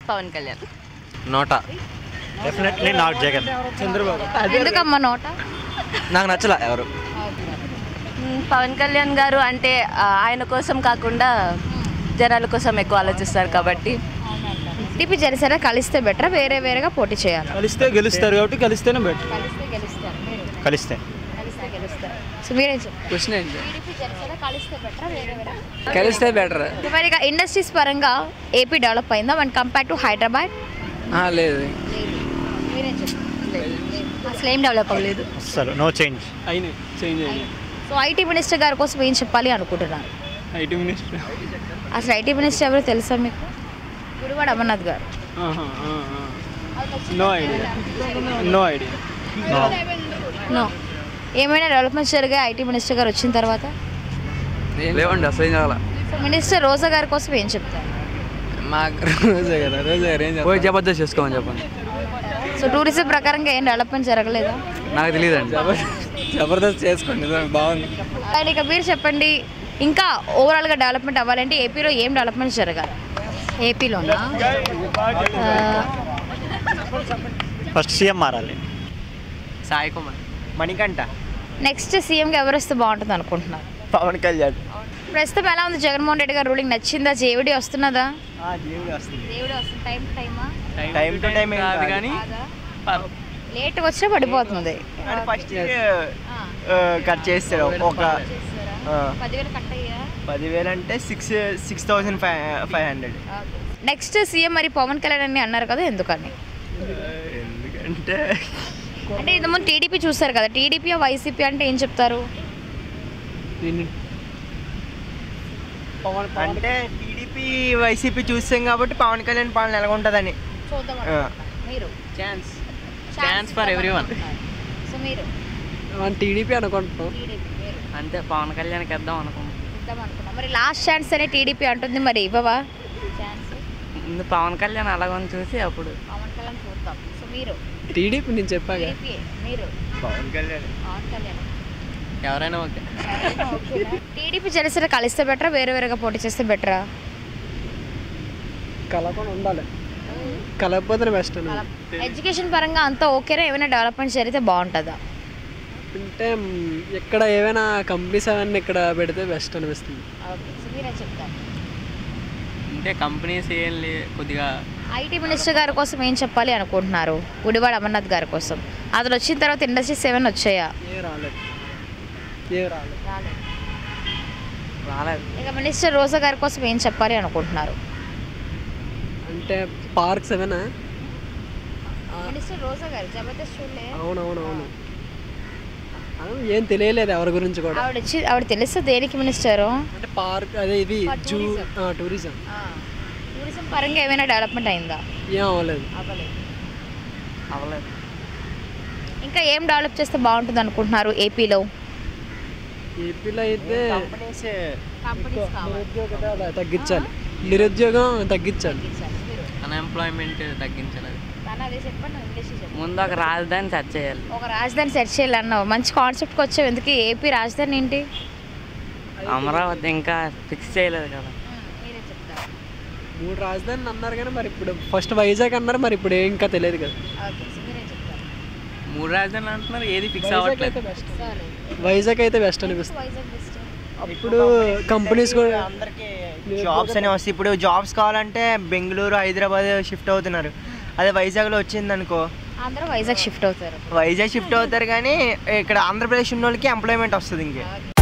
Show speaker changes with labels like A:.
A: Pawan Kalyan
B: NOTA
C: definitely not Jagan
B: Chandrababu
A: ఎందుకమ్మా NOTA
B: నాకు నచ్చలా ఎవరు
A: మ్, పవన్ కళ్యాణ్ గారు అంటే ఆ, ఆయన కోసం కాకుండా జనాల కోసం ఎక్కువ ఆలోచిస్తారు కాబట్టి
D: టీపీ జనసేన కలిస్తే బెటర్ వేరే వేరేగా పోటీ చేయాలి
B: కలిస్తే గెలుస్తారు కాబట్టి కలిస్తేనే బెటర్
D: కలిస్తే గెలుస్తారు
C: కలిస్తే
D: కలిస్తే గెలుస్తారు సో మీరేం చెప్తారు
B: క్వశ్చన్ ఏంటి
D: టీడీపీ జనసేన కలిస్తే బెటర్ వేరే వేరే
B: కలిస్తే బెటర్
D: మరి ఇక ఇండస్ట్రీస్ పరంగా ఏపీ డెవలప్ అయిందా వన్ కంపేర్ టు హైదరాబాద్
B: లేదు
D: మీరేం చెప్తారు అసలు ఏం డెవలప్ అవ్వలేదు
C: అసలు నో చేంజ్
B: అయినాయి చేంజ్ అయినాయి
D: సో ఐటీ మినిస్టర్ గారి కోసం ఏం చెప్పాలి అనుకుంటున్నారు
B: ఐటీ మినిస్టర్
D: అసలు ఐటీ మినిస్టర్ ఎవరో తెలుసా మీకు గుడివాడ అమర్నాథ్ గారు
B: no idea no idea
D: no ఏమైనా డెవలప్మెంట్స్ జరిగాయి ఐటీ మినిస్టర్ గారు వచ్చిన తర్వాత
B: లేవండి అసలు ఏం చేయాలి
D: సో మినిస్టర్ రోజా గారి కోసం ఏం చెప్తారు
B: మాకు రోజే కదా రోజే గారు ఏం పోయి జబర్దస్త్ చేసుకోమని చెప్పండి
D: సో టూరిజం ప్రకారంగా ఏం డెవలప్మెంట్ జరగలేదా
B: నాకు తెలియదండి జబర్దస్త్ చేసుకోండి బాగుంది
D: అండ్ ఇక మీరు చెప్పండి ఇంకా ఓవరాల్గా డెవలప్మెంట్ అవ్వాలంటే ఏపీలో ఏం డెవలప్మెంట్ జరగాలి ఏపీలోనా
C: ఫస్ట్ సీఎం మారాలి
B: సాయి కుమార్
E: మణికంఠ
D: నెక్స్ట్ సీఎంగా ఎవరు వస్తే బాగుంటుంది అనుకుంటున్నారు
E: పవన్ కళ్యాణ్
D: ప్రస్తుతం ఎలా ఉంది జగన్మోహన్ రెడ్డి గారు రూలింగ్ నచ్చిందా జేవిడి వస్తున్నదా
E: దేవుడు వస్తుంది
D: దేవుడు వస్తుంది టైం టైమా
E: టైం టు టైం
B: కాదు కానీ
D: లేట్గా వచ్చినా పడిపోతుంది
E: ఫస్ట్ కట్ చేస్తాడు ఒక ఆ,
D: పదివేలు కట్ అయ్యా
E: పదివేలు అంటే six six thousand five five hundred
D: next CM మరి పవన్ కళ్యాణ్ అని అన్నారు కదా ఎందుకని
E: ఎందుకంటే
D: అంటే ఇంతకుముందు టీడీపీ చూస్తారు కదా టీడీపీ వైసీపీ అంటే ఏం చెప్తారు
E: అంటే టీడీపీ వైసీపీ చూస్తాం కాబట్టి పవన్ కళ్యాణ్ పాలన ఎలా ఉంటుందని
D: చూద్దాం
E: ఆ.
D: మీరు
B: chance chance for everyone
D: so మీరు
B: టీడీపీ అనుకుంటున్నాం
D: టీడీపీ మీరు
B: అంతే పవన్ కళ్యాణ్కి ఇద్దాం అనుకున్నాం
D: ఇద్దాం అనుకున్నాం మరి లాస్ట్ ఛాన్స్ అనే టీడీపీ అంటుంది మరి ఇవ్వవా ఛాన్స్
B: ముందు పవన్ కళ్యాణ్ అలాగని చూసి అప్పుడు
D: పవన్ కళ్యాణ్ చూద్దాం సో మీరు
B: టీడీపీ నేను చెప్పాక
D: టీడీపీ మీరు
E: పవన్ కళ్యాణ్
D: పవన్ కళ్యాణ్
B: ఎవరైనా ఓకే
D: టీడీపీ జనసేన కలిస్తే బెటరా వేరే వేరేగా పోటీ చేస్తే బెటరా
F: కలపని ఉండాలి కలపపోతే బెస్ట్ అని
D: ఎడ్యుకేషన్ పరంగా అంతా ఓకేనా ఏమైనా డెవలప్మెంట్ జరిగితే బాగుంటుందా
F: అంటే మ్, ఇక్కడ ఏమైనా కంపెనీస్ అవన్నీ ఇక్కడ పెడితే బెస్ట్ అనిపిస్తుంది
D: ఓకే సో మీరే చెప్తారు
B: అంటే కంపెనీస్ ఏం లే కొద్దిగా
D: ఐటీ మినిస్టర్ గారి కోసం ఏం చెప్పాలి అనుకుంటున్నారు గుడివాడ అమర్నాథ్ గారి కోసం అతను వచ్చిన తర్వాత ఇండస్ట్రీస్ ఏమైనా వచ్చాయా
F: ఏ రాలేదు ఏ రాలేదు
B: రాలేదు
D: ఇక మినిస్టర్ రోజా గారి కోసం ఏం చెప్పాలి అనుకుంటున్నారు
F: అంటే పార్క్స్ ఏమైనా
D: మినిస్టర్ రోజా గారు జబర్దస్త్ చూడలే
F: అవునవునవును అవును, ఏం తెలియలేదు ఎవరి గురించి కూడా
D: ఆవిడ వచ్చి ఆవిడ తెలుసు దేనికి మినిస్టరు
F: అంటే పార్క్ అదే ఇది
D: For
F: zoo
D: tourism.
F: Tourism
D: tourism పరంగా ఏమైనా డెవలప్మెంట్ అయిందా
F: ఏం అవ్వలేదు
D: అవ్వలేదు
B: అవ్వలేదు
D: ఇంకా ఏం డెవలప్ చేస్తే బాగుంటుంది అనుకుంటున్నారు ఏపీలో
F: ఏపీలో అయితే
E: కంపెనీస్
D: కంపెనీస్ కావాలి
F: నిరుద్యోగత అలా తగ్గించాలి నిరుద్యోగం తగ్గించాలి
B: అన్ఎంప్లాయ్మెంట్ తగ్గించాలి
D: తను అదే చెప్పండి ఇంగ్లీష్ చెప్పండి
B: ముందు ఒక రాజధాని సెర్చ్ చేయాలి
D: ఒక రాజధాని సెర్చ్ చేయాలన్నావు మంచి కాన్సెప్ట్కి వచ్చావు ఎందుకు ఏపీ రాజధాని ఏంటి
B: అమరావతి ఇంకా ఫిక్స్ చేయలేదు కదా
D: మీరే చెప్తారు
F: మూడు రాజధానులు అన్నారు కానీ మరి ఇప్పుడు ఫస్ట్ వైజాగ్ అన్నారు మరి ఇప్పుడు ఏం ఇంకా తెలియదు కదా
D: ఓకే సో మీరే చెప్తారు
B: మూడు రాజధానులు అంటున్నారు ఏది ఫిక్స్
F: వైజాగ్
B: అవ్వట్లేదు
F: అయితే బెస్ట్
D: సరే
F: వైజాగ్ అయితే బెస్ట్ అనిపిస్తుంది
D: వైజాగ్ బెస్ట్
F: అప్పుడు కంపెనీస్ కూడా
E: అందరికి జాబ్స్ అనే వస్తాయి ఇప్పుడు జాబ్స్ కావాలంటే బెంగళూరు హైదరాబాద్ షిఫ్ట్ అవుతున్నారు అదే వైజాగ్లో వచ్చింది అనుకో
D: అందరూ వైజాగ్ షిఫ్ట్ అవుతారు
E: వైజాగ్ షిఫ్ట్ అవుతారు కానీ ఇక్కడ ఆంధ్రప్రదేశ్ ఉన్న వాళ్ళకి ఎంప్లాయ్మెంట్ వస్తుంది ఇంకే